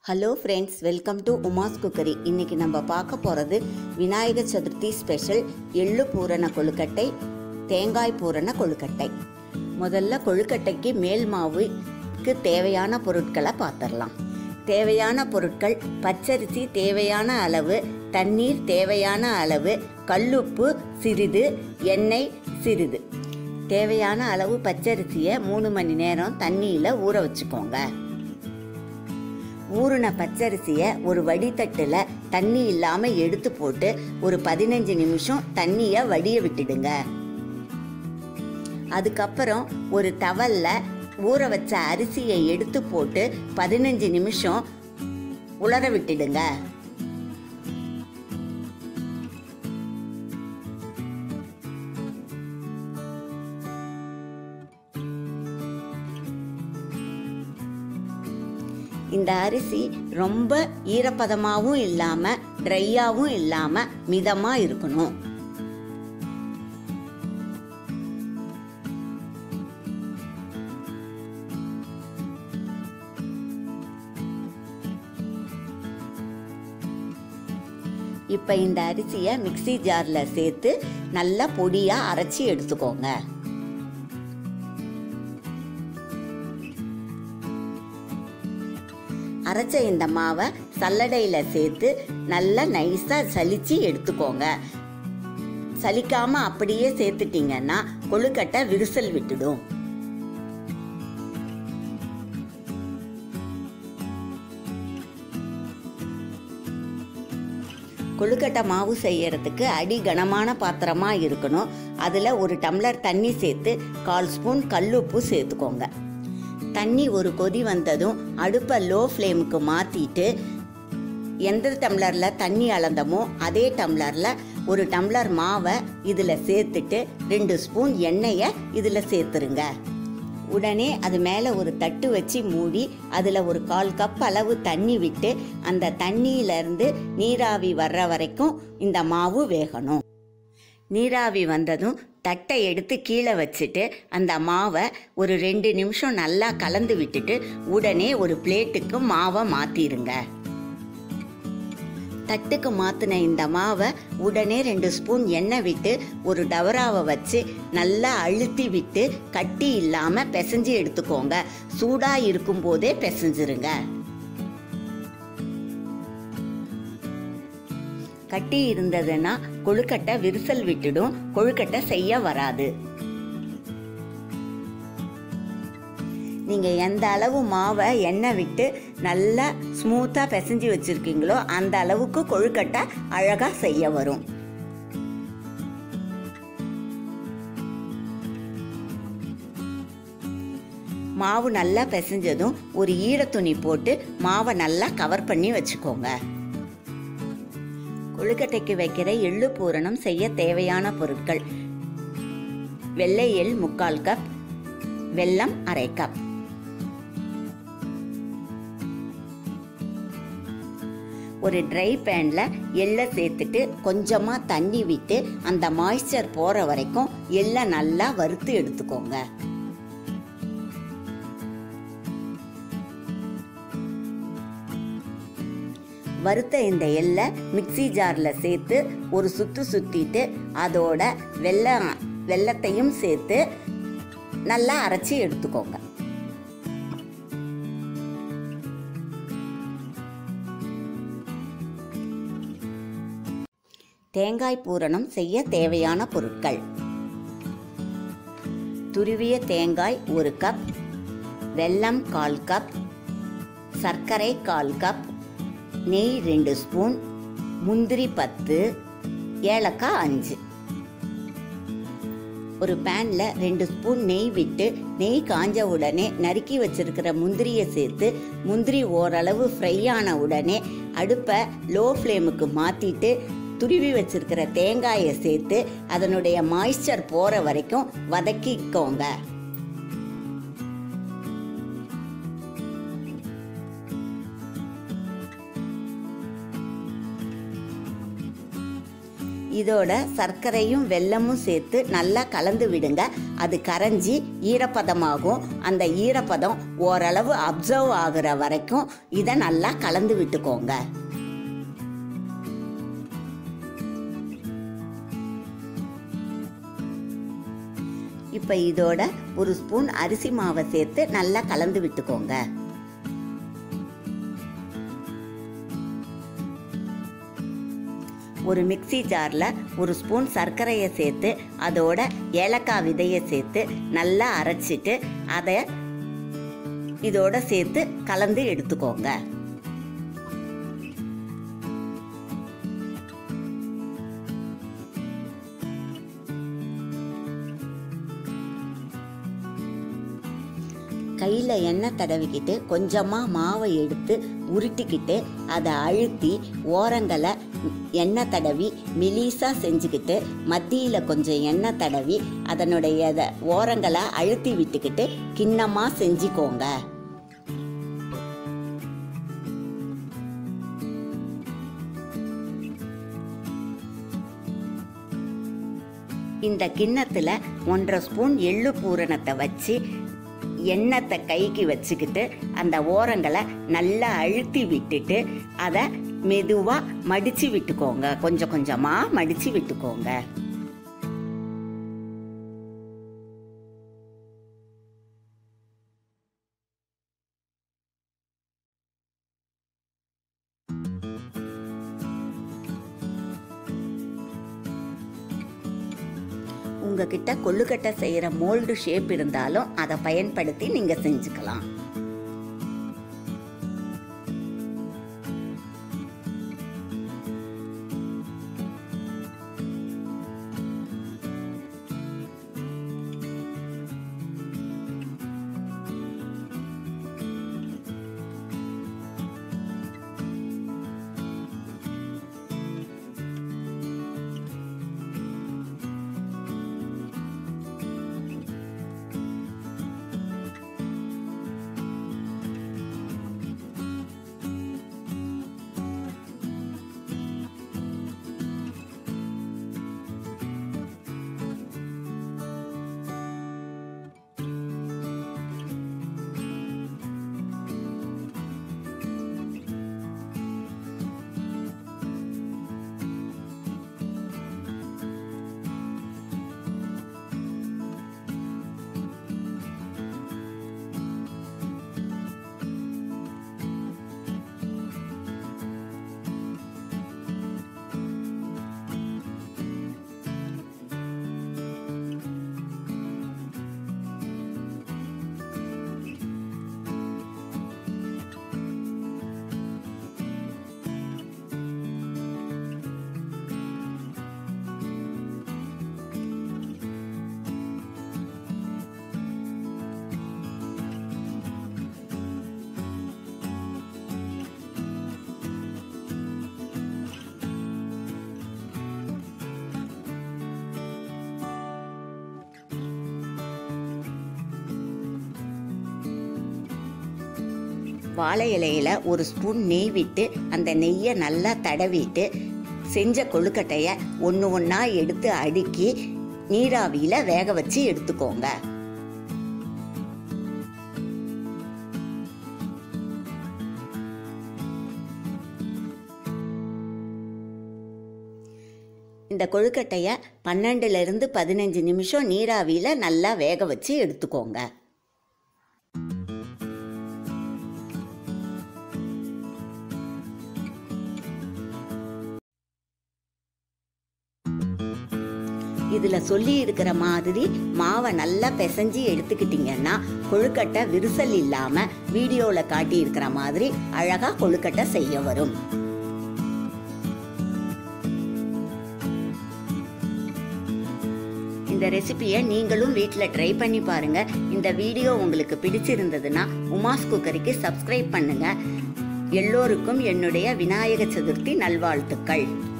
hello friends welcome to Uma's cookery இன்னைக்கு நம்ம பார்க்க போகிறது விநாயகர் சதுர்த்தி ஸ்பெஷல் எள்ளு பூரண கொழுக்கட்டை தேங்காய் பூரண கொழுக்கட்டை முதல்ல கொழுக்கட்டைக்கு மேல் மாவுக்கு தேவையான பொருட்களை பார்த்துடலாம் தேவையான பொருட்கள் பச்சரிசி தேவையான அளவு தண்ணீர் தேவையான அளவு கல்லுப்பு சிறிது எண்ணெய் சிறிது தேவையான அளவு பச்சரிசியை மூணு மணி நேரம் தண்ணியில் ஊற வச்சுக்கோங்க ஊறின பச்சரிசியை ஒரு வடித்தட்டில் தண்ணி இல்லாமல் எடுத்து போட்டு ஒரு பதினஞ்சு நிமிஷம் தண்ணியை வடிய விட்டுடுங்க அதுக்கப்புறம் ஒரு டவல்ல ஊற வச்ச அரிசியை எடுத்து போட்டு பதினஞ்சு நிமிஷம் உலர விட்டுடுங்க இந்த அரிசி ரொம்ப ஈரப்பதமாகவும் இல்லாமல் ட்ரையாகவும் இல்லாமல் மிதமாக இருக்கணும் இப்போ இந்த அரிசியை மிக்ஸி ஜாரில் சேர்த்து நல்லா பொடியாக அரைச்சி எடுத்துக்கோங்க அரைச்ச இந்த மாவை சல்லடையில் சேர்த்து நல்லா நைஸாக சலிச்சு எடுத்துக்கோங்க சலிக்காம அப்படியே சேர்த்துட்டீங்கன்னா கொழுக்கட்டை விரிசல் விட்டுடும் கொழுக்கட்டை மாவு செய்யறதுக்கு அடி கனமான பாத்திரமா இருக்கணும் அதில் ஒரு டம்ளர் தண்ணி சேர்த்து கால் ஸ்பூன் கல்லுப்பு சேர்த்துக்கோங்க தண்ணி ஒரு கொதி வந்ததும் அடுப்பை லோ ஃப்ளேமுக்கு மாற்றிட்டு எந்த டம்ளரில் தண்ணி அளந்தமோ அதே டம்ளரில் ஒரு டம்ளர் மாவை இதில் சேர்த்துட்டு ரெண்டு ஸ்பூன் எண்ணெயை இதில் சேர்த்துருங்க உடனே அது மேலே ஒரு தட்டு வச்சு மூடி அதில் ஒரு கால் கப் அளவு தண்ணி விட்டு அந்த தண்ணியிலேருந்து நீராவி வர்ற வரைக்கும் இந்த மாவு வேகணும் நீராவி வந்ததும் தட்டை எடுத்து கீழே வச்சுட்டு அந்த மாவை ஒரு ரெண்டு நிமிஷம் நல்லா கலந்து விட்டுட்டு உடனே ஒரு பிளேட்டுக்கு மாவை மாற்றிருங்க தட்டுக்கு மாற்றின இந்த மாவை உடனே ரெண்டு ஸ்பூன் எண்ணெய் விட்டு ஒரு டவராவை வச்சு நல்லா அழுத்தி விட்டு கட்டி இல்லாமல் பிசைஞ்சு எடுத்துக்கோங்க சூடாக இருக்கும்போதே பிசைஞ்சிருங்க கட்டி இருந்ததுன்னா கொழுக்கட்டை விரிசல் விட்டுடும் கொழுக்கட்டை செய்ய வராது நீங்கள் எந்த அளவு மாவை எண்ணெய் விட்டு நல்லா ஸ்மூத்தாக பிசைஞ்சு வச்சுருக்கீங்களோ அந்த அளவுக்கு கொழுக்கட்டை அழகாக செய்ய வரும் மாவு நல்லா பிசைஞ்சதும் ஒரு ஈரத்துணி போட்டு மாவை நல்லா கவர் பண்ணி வச்சுக்கோங்க கொழுக்கட்டைக்கு வைக்கிற எள்ளு பூரணம் செய்ய தேவையான பொருட்கள் வெள்ளை எள் முக்கால் கப் வெல்லம் அரை கப் ஒரு ட்ரை பேனில் எள்ளை சேர்த்துட்டு கொஞ்சமாக தண்ணி விட்டு அந்த மாய்ஸ்சர் போகிற வரைக்கும் எள்ளை நல்லா வறுத்து எடுத்துக்கோங்க வறுத்த இந்த எள்ளை மிக்சி ஜாரில் சேர்த்து ஒரு சுற்று சுற்றிட்டு அதோட வெல்லம் வெள்ளத்தையும் சேர்த்து நல்லா அரைச்சி எடுத்துக்கோங்க தேங்காய் பூரணம் செய்ய தேவையான பொருட்கள் துருவிய தேங்காய் ஒரு கப் வெல்லம் கால் கப் சர்க்கரை கால் கப் நெய் ரெண்டு ஸ்பூன் முந்திரி பத்து ஏலக்காய் அஞ்சு ஒரு பேனில் ரெண்டு ஸ்பூன் நெய் விட்டு நெய் காஞ்ச உடனே நறுக்கி வச்சிருக்கிற முந்திரியை சேர்த்து முந்திரி ஓரளவு ஃப்ரை ஆன உடனே அடுப்பை லோ ஃப்ளேமுக்கு மாற்றிட்டு துருவி வச்சிருக்கிற தேங்காயை சேர்த்து அதனுடைய மாய்ஸ்சர் போகிற வரைக்கும் வதக்கிக்கோங்க இதோட சர்க்கரையும் வெல்லமும் சேர்த்து நல்லா கலந்து விடுங்க அது கரைஞ்சி ஈரப்பதமாகும் அந்த ஈரப்பதம் ஓரளவு அப்சர்வ் ஆகுற வரைக்கும் இதை நல்லா கலந்து விட்டுக்கோங்க இப்போ இதோட ஒரு ஸ்பூன் அரிசி மாவை சேர்த்து நல்லா கலந்து விட்டுக்கோங்க ஒரு மிக்ஸி ஜாரில் ஒரு ஸ்பூன் சர்க்கரையை சேர்த்து அதோட ஏலக்காய் விதையை சேர்த்து நல்லா அரைச்சிட்டு அதை இதோட சேர்த்து கலந்து எடுத்துக்கோங்க கையில் எண்ணெய் தடவிக்கிட்டு கொஞ்சமாக மாவை எடுத்து உருட்டிக்கிட்டு அதை அழுத்தி ஓரங்களை எண்ணெய் தடவி மெலிசாக செஞ்சுக்கிட்டு மத்தியில் கொஞ்சம் எண்ணெய் தடவி அதனுடைய இத- ஓரங்களை அழுத்தி விட்டுக்கிட்டு கிண்ணமாக செஞ்சுக்கோங்க இந்த கிண்ணத்தில் ஒன்றரை ஸ்பூன் எள்ளு பூரணத்தை வச்சு எண்ணத்தை கைக்கு வச்சுக்கிட்டு அந்த ஓரங்களை நல்லா அழுத்தி விட்டுட்டு அதை மெதுவாக மடித்து விட்டுக்கோங்க கொஞ்சம் கொஞ்சமாக மடித்து விட்டுக்கோங்க உங்ககிட்ட கொள்ளுக்கட்டை செய்கிற மோல்டு ஷேப் இருந்தாலும் அதை பயன்படுத்தி நீங்கள் செஞ்சுக்கலாம் வாழை இலையில ஒரு ஸ்பூன் நெய் விட்டு அந்த நெய்யை நல்லா தடவிட்டு செஞ்ச கொழுக்கட்டைய ஒன்று ஒன்றா எடுத்து அடுக்கி நீராவியில் வேக வச்சு எடுத்துக்கோங்க இந்த கொழுக்கட்டைய பன்னெண்டுலேருந்து பதினஞ்சு நிமிஷம் நீராவியில் நல்லா வேக வச்சு எடுத்துக்கோங்க இதில் சொல்லி இருக்கிற மாதிரி மாவை நல்லா பிசைஞ்சு எடுத்துக்கிட்டிங்கன்னா கொழுக்கட்டை விரிசல் இல்லாமல் வீடியோவில் காட்டி இருக்கிற மாதிரி அழகாக கொழுக்கட்டை செய்ய வரும் இந்த ரெசிபியை நீங்களும் வீட்டில் ட்ரை பண்ணி பாருங்க இந்த வீடியோ உங்களுக்கு பிடிச்சிருந்ததுன்னா உமாஸ் குக்கரிக்கு சப்ஸ்கிரைப் பண்ணுங்க எல்லோருக்கும் என்னுடைய விநாயக சதுர்த்தி நல்வாழ்த்துக்கள்